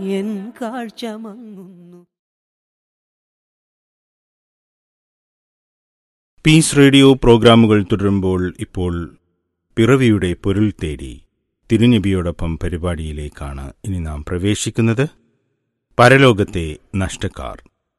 N കാഴ്ച മങ്ങുന്നു piece radio പ്രോഗ്രാമുകൾ തുടരുമ്പോൾ ഇപ്പോൾ പിറവിയുടെ പൊരുൾ തേടി തിരുനബിയോടൊപ്പം പരിപാടിയിലേക്കാണ് ഇനി നാം പ്രവേശിക്കുന്നത് പരലോകത്തെ നഷ്ടക്കാർ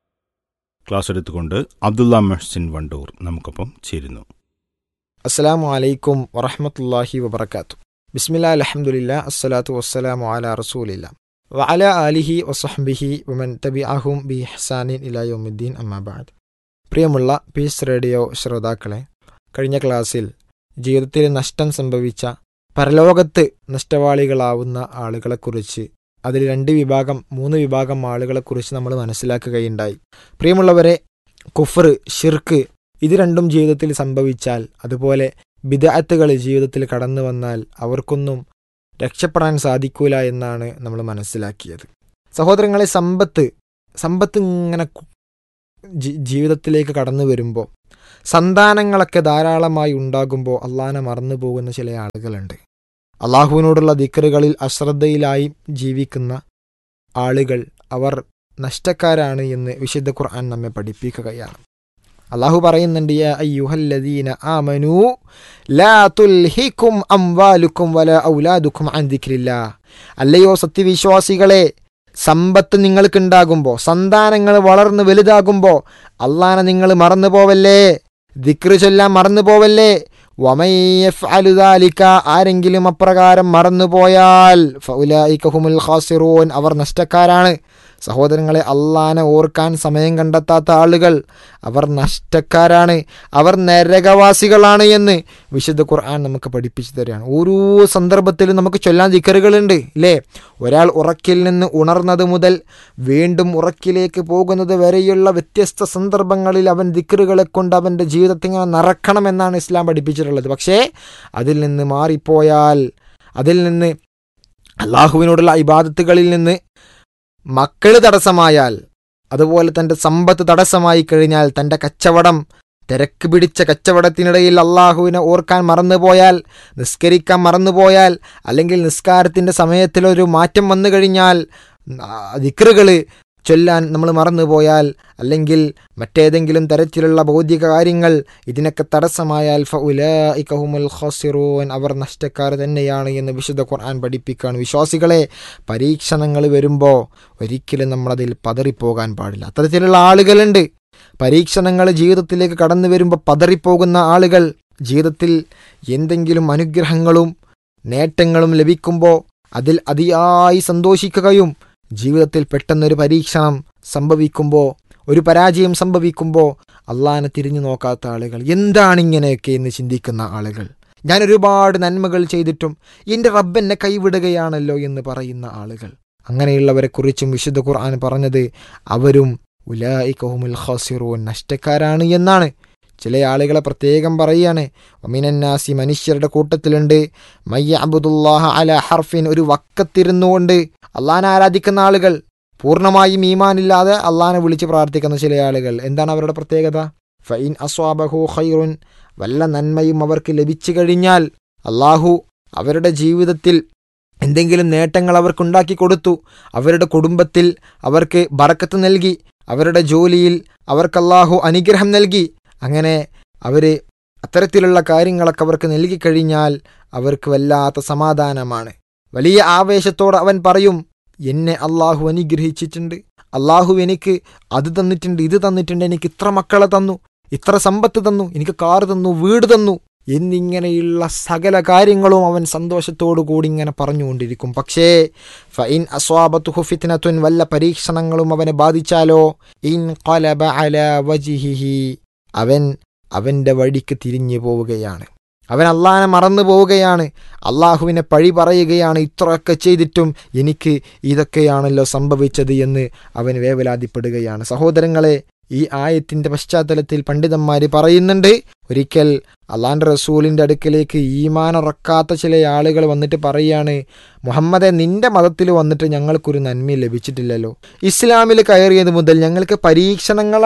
ക്ലാസ് എടുത്തുകൊണ്ട് അബ്ദുള്ള മെഹ്സിൻ വണ്ടൂർ നമുക്കൊപ്പം ചേരുന്നു അസ്സലാമു അലൈക്കും വറഹമത്തല്ലാഹി വബർക്കാത്തു ബിസ്മില്ലാ അലഹമുല്ല അസ്സലാത്തു വസ്സലാമു അല റസൂലില്ല വഅല ആലിഹി വസഹ്ബിഹി വമൻ തബിഅഹും ബി ഹസാനിൻ ഇലായുദ്ദീൻ അമ്മാബാദ് പ്രിയമുള്ള പീസ് റേഡിയോ ശ്രോതാക്കളെ കഴിഞ്ഞ ക്ലാസ്സിൽ ജീവിതത്തിൽ നഷ്ടം സംഭവിച്ച പരലോകത്ത് നഷ്ടവാളികളാവുന്ന ആളുകളെക്കുറിച്ച് അതിൽ രണ്ട് വിഭാഗം മൂന്ന് വിഭാഗം ആളുകളെക്കുറിച്ച് നമ്മൾ മനസ്സിലാക്കുകയുണ്ടായി പ്രിയമുള്ളവരെ കുഫർ ഷിർക്ക് ഇത് രണ്ടും ജീവിതത്തിൽ സംഭവിച്ചാൽ അതുപോലെ ബിദഅത്തുകൾ ജീവിതത്തിൽ കടന്നു വന്നാൽ അവർക്കൊന്നും രക്ഷപ്പെടാൻ സാധിക്കൂല എന്നാണ് നമ്മൾ മനസ്സിലാക്കിയത് സഹോദരങ്ങളെ സമ്പത്ത് സമ്പത്ത് ഇങ്ങനെ കു- ജി- ജീവിതത്തിലേക്ക് കടന്നു വരുമ്പോൾ സന്താനങ്ങളൊക്കെ ധാരാളമായി ഉണ്ടാകുമ്പോൾ അള്ളാനെ മറന്നു പോകുന്ന ചില ആളുകളുണ്ട് അള്ളാഹുവിനോടുള്ള ദിക്കറുകളിൽ അശ്രദ്ധയിലായി ജീവിക്കുന്ന ആളുകൾ അവർ നഷ്ടക്കാരാണ് എന്ന് വിശുദ്ധ ഖുർആൻ നമ്മെ പഠിപ്പിക്കുകയാണ് അള്ളാഹു പറയുന്നുണ്ട് യാ അയ്യുഹല്ലദീന ആമനു ലാ തുൽഹിക്കും അംവാലുക്കും വല ഔലാദുക്കും അൻ ദിക്രില്ലാ അല്ലയോ സത്യവിശ്വാസികളെ സമ്പത്ത് നിങ്ങൾക്കുണ്ടാകുമ്പോൾ സന്താനങ്ങൾ വളർന്ന് വലുതാകുമ്പോൾ അള്ളാനെ നിങ്ങൾ മറന്നു പോവല്ലേ ദിക്റ് ചൊല്ലാൻ മറന്നു പോവല്ലേ വമയ്യഫ്അലുദാലിക ആരെങ്കിലും അപ്രകാരം മറന്നുപോയാൽ ഫൗലായിക ഹുമുൽ ഖാസിറൂൻ അവർ നഷ്ടക്കാരാണ് സഹോദരങ്ങളെ അള്ളാനെ ഓർക്കാൻ സമയം കണ്ടെത്താത്ത ആളുകൾ അവർ നഷ്ടക്കാരാണ് അവർ നരകവാസികളാണ് എന്ന് വിശുദ്ധ ഖുർആൻ നമുക്ക് പഠിപ്പിച്ചു തരികയാണ് ഓരോ സന്ദർഭത്തിലും നമുക്ക് ചൊല്ലാൻ ദിക്കറുകളുണ്ട് ഇല്ലേ ഒരാൾ ഉറക്കിൽ നിന്ന് ഉണർന്നത് മുതൽ വീണ്ടും ഉറക്കിലേക്ക് പോകുന്നത് വരെയുള്ള വ്യത്യസ്ത സന്ദർഭങ്ങളിൽ അവൻ ദിക്കറുകളെ കൊണ്ട് അവൻ്റെ ജീവിതത്തെ ഇങ്ങനെ നിറക്കണമെന്നാണ് ഇസ്ലാം പഠിപ്പിച്ചിട്ടുള്ളത് പക്ഷേ അതിൽ നിന്ന് മാറിപ്പോയാൽ അതിൽ നിന്ന് അള്ളാഹുവിനോടുള്ള ഇബാദത്തുകളിൽ നിന്ന് മക്കൾ തടസ്സമായാൽ അതുപോലെ തൻ്റെ സമ്പത്ത് തടസ്സമായി കഴിഞ്ഞാൽ തൻ്റെ കച്ചവടം തിരക്ക് പിടിച്ച കച്ചവടത്തിനിടയിൽ അള്ളാഹുവിനെ ഓർക്കാൻ മറന്നുപോയാൽ നിസ്കരിക്കാൻ മറന്നുപോയാൽ അല്ലെങ്കിൽ നിസ്കാരത്തിൻ്റെ സമയത്തിലൊരു മാറ്റം വന്നു കഴിഞ്ഞാൽ ദിക്റുകൾ ചൊല്ലാൻ നമ്മൾ മറന്നുപോയാൽ അല്ലെങ്കിൽ മറ്റേതെങ്കിലും തരത്തിലുള്ള ഭൗതിക കാര്യങ്ങൾ ഇതിനൊക്കെ തടസ്സമായാൽ ഫഉലായിക ഹുമുൽ ഖാസിറൂൻ അവർ നഷ്ടക്കാർ തന്നെയാണ് എന്ന് വിശുദ്ധ ഖുർആൻ പഠിപ്പിക്കുകയാണ് വിശ്വാസികളെ പരീക്ഷണങ്ങൾ വരുമ്പോൾ ഒരിക്കലും നമ്മളതിൽ പതറിപ്പോകാൻ പാടില്ല അത്തരത്തിലുള്ള ആളുകളുണ്ട് പരീക്ഷണങ്ങൾ ജീവിതത്തിലേക്ക് കടന്നു വരുമ്പോൾ പതറിപ്പോകുന്ന ആളുകൾ ജീവിതത്തിൽ എന്തെങ്കിലും അനുഗ്രഹങ്ങളും നേട്ടങ്ങളും ലഭിക്കുമ്പോൾ അതിൽ അതിയായി സന്തോഷിക്കുകയും ജീവിതത്തിൽ പെട്ടെന്നൊരു പരീക്ഷണം സംഭവിക്കുമ്പോൾ ഒരു പരാജയം സംഭവിക്കുമ്പോൾ അള്ളാനെ തിരിഞ്ഞു നോക്കാത്ത ആളുകൾ എന്താണ് ഇങ്ങനെയൊക്കെ എന്ന് ചിന്തിക്കുന്ന ആളുകൾ ഞാൻ ഒരുപാട് നന്മകൾ ചെയ്തിട്ടും എൻ്റെ റബ്ബെന്നെ കൈവിടുകയാണല്ലോ എന്ന് പറയുന്ന ആളുകൾ അങ്ങനെയുള്ളവരെ കുറിച്ചും വിശുദ്ധ ഖുർആൻ പറഞ്ഞത് അവരും ഉലായിക്കഹുമുൽ ഖാസിറൂൻ നഷ്ടക്കാരാണ് എന്നാണ് ചില ആളുകളെ പ്രത്യേകം പറയാണ് ഒമിനന്നാസി മനുഷ്യരുടെ കൂട്ടത്തിലുണ്ട് മയ്യ അബുദുല്ലാഹ അല ഹർഫിൻ ഒരു വക്കത്തിരുന്നുകൊണ്ട് അള്ളാഹാനെ ആരാധിക്കുന്ന ആളുകൾ പൂർണ്ണമായും ഈമാനില്ലാതെ അള്ളാഹാനെ വിളിച്ച് പ്രാർത്ഥിക്കുന്ന ചില ആളുകൾ എന്താണ് അവരുടെ പ്രത്യേകത ഫൈൻ അസ്വാബഹു ഖൈറുൻ വല്ല നന്മയും അവർക്ക് ലഭിച്ചു കഴിഞ്ഞാൽ അള്ളാഹു അവരുടെ ജീവിതത്തിൽ എന്തെങ്കിലും നേട്ടങ്ങൾ അവർക്കുണ്ടാക്കി കൊടുത്തു അവരുടെ കുടുംബത്തിൽ അവർക്ക് ബറക്കത്ത് നൽകി അവരുടെ ജോലിയിൽ അവർക്ക് അള്ളാഹു അനുഗ്രഹം നൽകി അങ്ങനെ അവർ അത്തരത്തിലുള്ള കാര്യങ്ങളൊക്കെ അവർക്ക് നൽകിക്കഴിഞ്ഞാൽ അവർക്ക് വല്ലാത്ത സമാധാനമാണ് വലിയ ആവേശത്തോടെ അവൻ പറയും എന്നെ അള്ളാഹു അനുഗ്രഹിച്ചിട്ടുണ്ട് അള്ളാഹു എനിക്ക് അത് തന്നിട്ടുണ്ട് ഇത് തന്നിട്ടുണ്ട് എനിക്ക് ഇത്ര മക്കളെ തന്നു ഇത്ര സമ്പത്ത് തന്നു എനിക്ക് കാർ തന്നു വീട് തന്നു എന്നിങ്ങനെയുള്ള സകല കാര്യങ്ങളും അവൻ സന്തോഷത്തോടു കൂടി ഇങ്ങനെ പറഞ്ഞുകൊണ്ടിരിക്കും പക്ഷേ ഫൈൻ അസ്വാബത്തു ഫിത്നത്തുൻ വല്ല പരീക്ഷണങ്ങളും അവനെ ബാധിച്ചാലോ ഇൻ ഖലബ അല വജിഹിഹി അവൻ അവൻ്റെ വഴിക്ക് തിരിഞ്ഞു പോവുകയാണ് അവൻ അള്ളാഹിനെ മറന്നു പോവുകയാണ് അള്ളാഹുവിനെ പഴി പറയുകയാണ് ഇത്രയൊക്കെ ചെയ്തിട്ടും എനിക്ക് ഇതൊക്കെയാണല്ലോ സംഭവിച്ചത് എന്ന് അവൻ വേവലാതിപ്പെടുകയാണ് സഹോദരങ്ങളെ ഈ ആയത്തിന്റെ പശ്ചാത്തലത്തിൽ പണ്ഡിതന്മാർ പറയുന്നുണ്ട് ഒരിക്കൽ അള്ളാന്റെ റസൂലിന്റെ അടുക്കലേക്ക് ഈമാനുറക്കാത്ത ചില ആളുകൾ വന്നിട്ട് പറയാണ് മുഹമ്മദെ നിന്റെ മതത്തിൽ വന്നിട്ട് ഞങ്ങൾക്കൊരു നന്മ ലഭിച്ചിട്ടില്ലല്ലോ ഇസ്ലാമിൽ കയറിയത് മുതൽ ഞങ്ങൾക്ക് പരീക്ഷണങ്ങളാണ്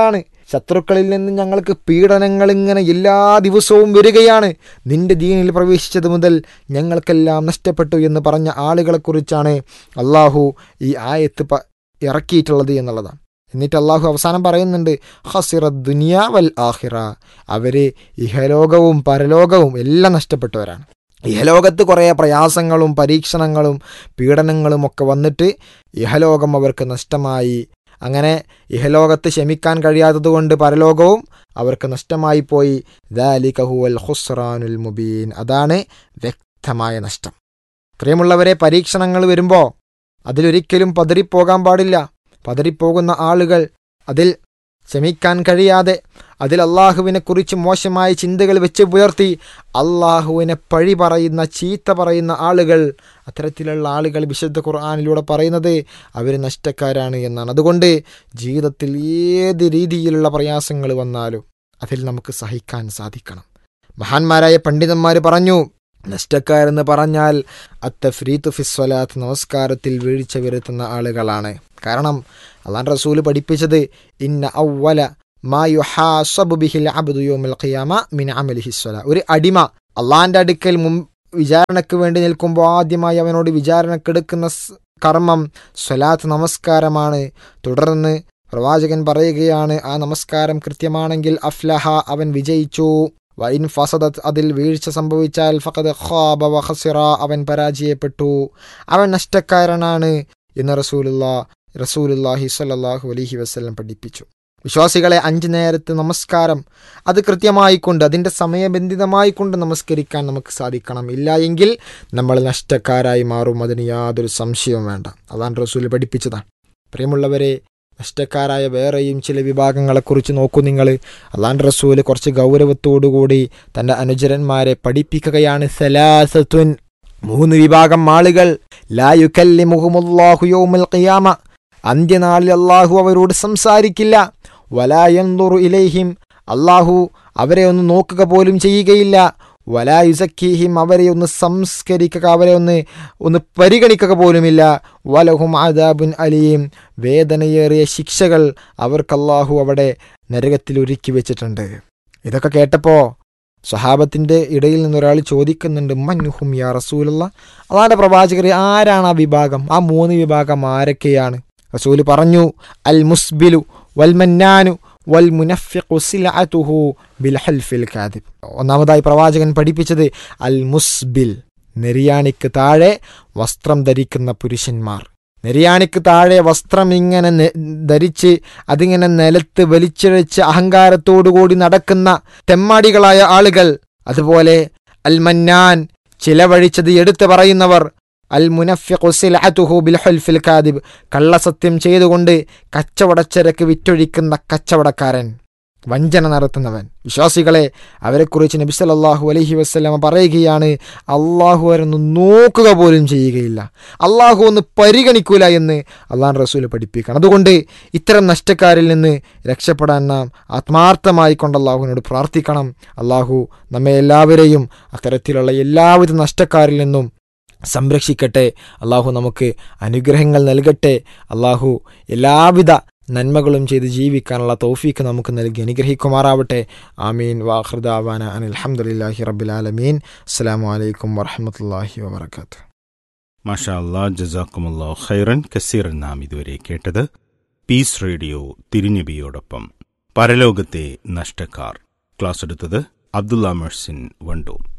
ശത്രുക്കളിൽ നിന്ന് ഞങ്ങൾക്ക് പീഡനങ്ങൾ ഇങ്ങനെ എല്ലാ ദിവസവും വരികയാണ് നിന്റെ ദീനിൽ പ്രവേശിച്ചത് മുതൽ ഞങ്ങൾക്കെല്ലാം നഷ്ടപ്പെട്ടു എന്ന് പറഞ്ഞ ആളുകളെക്കുറിച്ചാണ് അള്ളാഹു ഈ ആയത്ത് പ ഇറക്കിയിട്ടുള്ളത് എന്നുള്ളതാണ് എന്നിട്ട് അള്ളാഹു അവസാനം പറയുന്നുണ്ട് ഹസിറ ദുനിയ വൽ ആഹിറ അവർ ഇഹലോകവും പരലോകവും എല്ലാം നഷ്ടപ്പെട്ടവരാണ് ഇഹലോകത്ത് കുറേ പ്രയാസങ്ങളും പരീക്ഷണങ്ങളും പീഡനങ്ങളും ഒക്കെ വന്നിട്ട് ഇഹലോകം അവർക്ക് നഷ്ടമായി അങ്ങനെ ഇഹലോകത്ത് ക്ഷമിക്കാൻ കഴിയാത്തതുകൊണ്ട് പരലോകവും അവർക്ക് നഷ്ടമായി പോയി ദാലികഹുവൽ ഹുസ്റാനുൽ മുബീൻ അതാണ് വ്യക്തമായ നഷ്ടം പ്രിയമുള്ളവരെ പരീക്ഷണങ്ങൾ വരുമ്പോൾ അതിലൊരിക്കലും പതറിപ്പോകാൻ പാടില്ല പതറിപ്പോകുന്ന ആളുകൾ അതിൽ ക്ഷമിക്കാൻ കഴിയാതെ അതിൽ അള്ളാഹുവിനെ കുറിച്ച് മോശമായ ചിന്തകൾ വെച്ച് പുലർത്തി അള്ളാഹുവിനെ പഴി പറയുന്ന ചീത്ത പറയുന്ന ആളുകൾ അത്തരത്തിലുള്ള ആളുകൾ വിശുദ്ധ ഖുർആാനിലൂടെ പറയുന്നത് അവർ നഷ്ടക്കാരാണ് എന്നാണ് അതുകൊണ്ട് ജീവിതത്തിൽ ഏത് രീതിയിലുള്ള പ്രയാസങ്ങൾ വന്നാലും അതിൽ നമുക്ക് സഹിക്കാൻ സാധിക്കണം മഹാന്മാരായ പണ്ഡിതന്മാർ പറഞ്ഞു നഷ്ടക്കാരെന്ന് പറഞ്ഞാൽ അത്തഫ്രീത്ത് ഫിസ്വലാത്ത് നമസ്കാരത്തിൽ വീഴ്ച വരുത്തുന്ന ആളുകളാണ് കാരണം അള്ളാൻ റസൂല് പഠിപ്പിച്ചത് ഇന്ന ഔവല മാ യുഹാസബു ബിഹിൽ അബ്ദു യൗമിൽ ഖിയാമ മിൻ അമലിഹി സ്വല ഒരു അടിമ അള്ളാന്റെ അടുക്കൽ മുൻ വിചാരണയ്ക്ക് വേണ്ടി നിൽക്കുമ്പോൾ ആദ്യമായി അവനോട് വിചാരണക്കെടുക്കുന്ന സ് കർമ്മം സ്വലാത്ത് നമസ്കാരമാണ് തുടർന്ന് പ്രവാചകൻ പറയുകയാണ് ആ നമസ്കാരം കൃത്യമാണെങ്കിൽ അഫ്ലഹ അവൻ വിജയിച്ചു വൈൻ ഫസദത്ത് അതിൽ വീഴ്ച സംഭവിച്ചാൽ ഫഖദ് ഖാബ വ ഖസിറ അവൻ പരാജയപ്പെട്ടു അവൻ നഷ്ടക്കാരനാണ് എന്ന് റസൂലുള്ള റസൂലുല്ലാഹി സ്വല്ലല്ലാഹു അലൈഹി വസല്ലം പഠിപ്പിച്ചു വിശ്വാസികളെ അഞ്ച് നേരത്തെ നമസ്കാരം അത് കൃത്യമായി കൊണ്ട് അതിൻ്റെ സമയബന്ധിതമായി കൊണ്ട് നമസ്കരിക്കാൻ നമുക്ക് സാധിക്കണം ഇല്ല എങ്കിൽ നമ്മൾ നഷ്ടക്കാരായി മാറും അതിന് യാതൊരു സംശയവും വേണ്ട അതാണ് റസൂൽ പഠിപ്പിച്ചതാണ് പ്രിയമുള്ളവരെ നഷ്ടക്കാരായ വേറെയും ചില വിഭാഗങ്ങളെക്കുറിച്ച് നോക്കൂ നിങ്ങൾ അള്ളാൻ റസൂല് കുറച്ച് ഗൗരവത്തോടുകൂടി തൻ്റെ അനുചരന്മാരെ പഠിപ്പിക്കുകയാണ് സലാസത്തുൻ മൂന്ന് വിഭാഗം ആളുകൾ ലായുക്കല്ലിമുഹുമുല്ലാഹു യൗമുൽ ഖിയാമ അന്ത്യനാളിൽ അള്ളാഹു അവരോട് സംസാരിക്കില്ല വലായന്തുറു ഇലൈഹിം അള്ളാഹു അവരെ ഒന്ന് നോക്കുക പോലും ചെയ്യുകയില്ല വലായുസക്കീഹിം അവരെ ഒന്ന് സംസ്കരിക്കുക അവരെ ഒന്ന് ഒന്ന് പരിഗണിക്കുക പോലുമില്ല വലഹും ആദാബുൻ അലിയും വേദനയേറിയ ശിക്ഷകൾ അവർക്ക് അള്ളാഹു അവിടെ നരകത്തിൽ ഒരുക്കി വെച്ചിട്ടുണ്ട് ഇതൊക്കെ കേട്ടപ്പോൾ സ്വഹാബത്തിൻ്റെ ഇടയിൽ നിന്നൊരാൾ ചോദിക്കുന്നുണ്ട് മന്നുഹും യാ റസൂലുള്ള അതാണ് പ്രവാചകരെ ആരാണ് ആ വിഭാഗം ആ മൂന്ന് വിഭാഗം ആരൊക്കെയാണ് റസൂല് പറഞ്ഞു അൽ മുസ്ബിലു വൽ മന്നാനു വൽ മുനഫിഖു സിലഅതുഹു ബിൽ ഹൽഫിൽ കാദിബ് ഒന്നാമതായി പ്രവാചകൻ പഠിപ്പിച്ചത് അൽ മുസ്ബിൽ നെരിയാണിക്ക് താഴെ വസ്ത്രം ധരിക്കുന്ന പുരുഷന്മാർ നെരിയാണിക്ക് താഴെ വസ്ത്രം ഇങ്ങനെ നെ- ധരിച്ച് അതിങ്ങനെ നിലത്ത് വലിച്ചിഴച്ച് അഹങ്കാരത്തോടുകൂടി നടക്കുന്ന തെമ്മാടികളായ ആളുകൾ അതുപോലെ അൽ മന്നാൻ ചിലവഴിച്ചത് എടുത്തു പറയുന്നവർ അൽ മുനഫിഖു സിലഅതുഹു ബിൽ ഹൽഫിൽ കാദിബ് കള്ളസത്യം ചെയ്തുകൊണ്ട് കച്ചവടച്ചരക്ക് വിറ്റൊഴിക്കുന്ന കച്ചവടക്കാരൻ വഞ്ചന നടത്തുന്നവൻ വിശ്വാസികളെ അവരെക്കുറിച്ച് നബി സല്ലല്ലാഹു അലൈഹി വസല്ലമ പറയുകയാണ് അള്ളാഹു അവരൊന്ന് നോക്കുക പോലും ചെയ്യുകയില്ല അള്ളാഹു ഒന്ന് പരിഗണിക്കൂല എന്ന് അള്ളാഹ് റസൂൽ പഠിപ്പിക്കണം അതുകൊണ്ട് ഇത്തരം നഷ്ടക്കാരിൽ നിന്ന് രക്ഷപ്പെടാൻ നാം ആത്മാർത്ഥമായി കൊണ്ട് അള്ളാഹുവിനോട് പ്രാർത്ഥിക്കണം അള്ളാഹു നമ്മെ എല്ലാവരെയും അത്തരത്തിലുള്ള എല്ലാവിധ നഷ്ടക്കാരിൽ നിന്നും സംരക്ഷിക്കട്ടെ അള്ളാഹു നമുക്ക് അനുഗ്രഹങ്ങൾ നൽകട്ടെ അള്ളാഹു എല്ലാവിധ നന്മകളും ചെയ്ത് ജീവിക്കാനുള്ള തൗഫീക്ക് നമുക്ക് നൽകി അനുഗ്രഹിക്കുമാറാവട്ടെ ആമീൻ വാഹൃദാവാന അനിൽ അലഹമുല്ലാഹി റബ്ബിലാലമീൻ അസ്സാം വലൈക്കും വറഹമത്തല്ലാഹി വാബർക്കാത്തു മാഷാ അല്ലാ ജസാക്കുമുല്ലാ ഖൈറൻ കസീറൻ നാം ഇതുവരെ കേട്ടത് പീസ് റേഡിയോ തിരുനബിയോടൊപ്പം പരലോകത്തെ നഷ്ടക്കാർ ക്ലാസ് എടുത്തത് അബ്ദുള്ള മെഴ്സിൻ വണ്ടൂർ